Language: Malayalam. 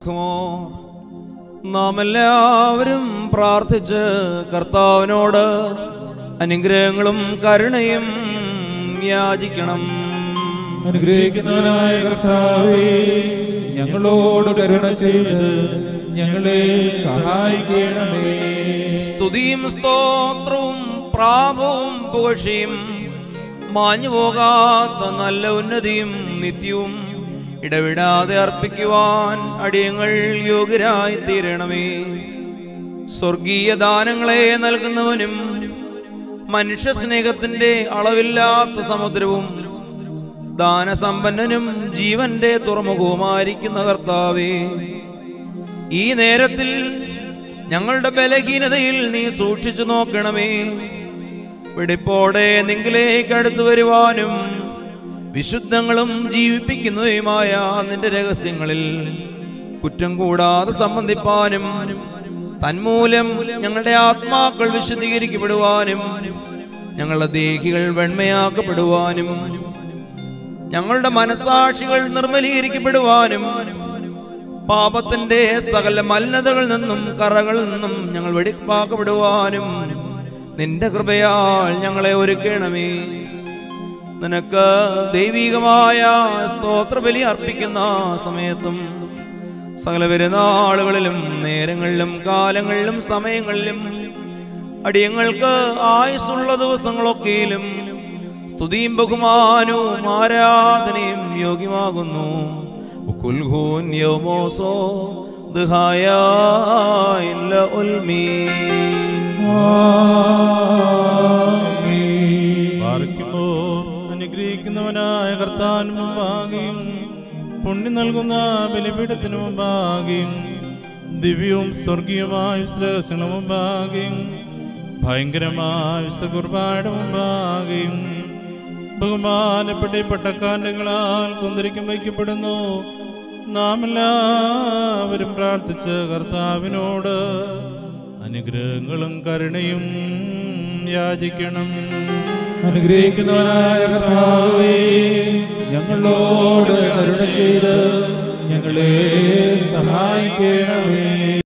ക്കുമോ? നാം എല്ലാവരും പ്രാർത്ഥിച്ച് കർത്താവിനോട് അനുഗ്രഹങ്ങളും കരുണയും യാചിക്കണം അനുഗ്രഹിക്കുന്നവനായ കർത്താവേ ഞങ്ങളോട് കരുണ ചെയ്ത് ഞങ്ങളെ സഹായിക്കണമേ സ്തുതിയും സ്തോത്രവും പ്രാപവും പുകഴ്ചയും മാഞ്ഞു പോകാത്ത നല്ല ഉന്നതിയും നിത്യവും ഇടവിടാതെ അർപ്പിക്കുവാൻ അടിയങ്ങൾ യോഗ്യരായി തീരണമേ സ്വർഗീയ ദാനങ്ങളെ നൽകുന്നവനും മനുഷ്യ സ്നേഹത്തിന്റെ അളവില്ലാത്ത സമുദ്രവും ദാനസമ്പന്നനും ജീവന്റെ തുറമുഖവുമായിരിക്കുന്ന കർത്താവേ ഈ നേരത്തിൽ ഞങ്ങളുടെ ബലഹീനതയിൽ നീ സൂക്ഷിച്ചു നോക്കണമേ വെടിപ്പോടെ നിങ്കിലേക്ക് അടുത്തു വരുവാനും വിശുദ്ധങ്ങളും ജീവിപ്പിക്കുന്നവയുമായ നിന്റെ രഹസ്യങ്ങളിൽ കുറ്റം കൂടാതെ സംബന്ധിപ്പാനും തന്മൂലം ഞങ്ങളുടെ ആത്മാക്കൾ വിശുദ്ധീകരിക്കപ്പെടുവാനും ഞങ്ങളുടെ ദേഹികൾ വെണ്മയാക്കപ്പെടുവാനും ഞങ്ങളുടെ മനസാക്ഷികൾ നിർമ്മലീകരിക്കപ്പെടുവാനും പാപത്തിന്റെ സകല മലിനതകളിൽ നിന്നും കറകളിൽ നിന്നും ഞങ്ങൾ വെടിപ്പാക്കപ്പെടുവാനും നിന്റെ കൃപയാൽ ഞങ്ങളെ ഒരുക്കണമേ നിനക്ക് ദൈവികമായ സ്തോത്രബലി അർപ്പിക്കുന്ന സമയത്തും സകല പെരുന്നാളുകളിലും നേരങ്ങളിലും കാലങ്ങളിലും സമയങ്ങളിലും അടിയങ്ങൾക്ക് ആയുസ്സുള്ള ദിവസങ്ങളൊക്കെയിലും സ്തുതിയും ബഹുമാനവും ആരാധനയും യോഗ്യമാകുന്നു ഉക്കുൽഹൂൻ യൗമോസോ ദഹായ ഇല്ല ഉൽമീൻ പാർക്കുമ്പോ അനുഗ്രഹിക്കുന്നവനായ കർത്താവിന് മുമ്പാകെയും പുണ്യം നൽകുന്ന ബലിപീഠത്തിനു മുമ്പാകെയും ദിവ്യവും സ്വർഗീയമായ രഹസ്യങ്ങളുടെ മുമ്പാകെയും ഭയങ്കരമായ വിശുദ്ധ കുർബാനയുടെ മുമ്പാകെയും ബഹുമാനപ്പെട്ട ഈ പട്ടക്കാരങ്ങളാൽ കുന്തിരിക്കും വയ്ക്കപ്പെടുന്നു നാം എല്ലാവരും പ്രാർത്ഥിച്ച് കർത്താവിനോട് അനുഗ്രഹങ്ങളും കരുണയും യാചിക്കണം അനുഗ്രഹിക്കുന്നവനായ കർത്താവേ ഞങ്ങളോട് കരുണ ചെയ്ത് ഞങ്ങളെ സഹായിക്കണമേ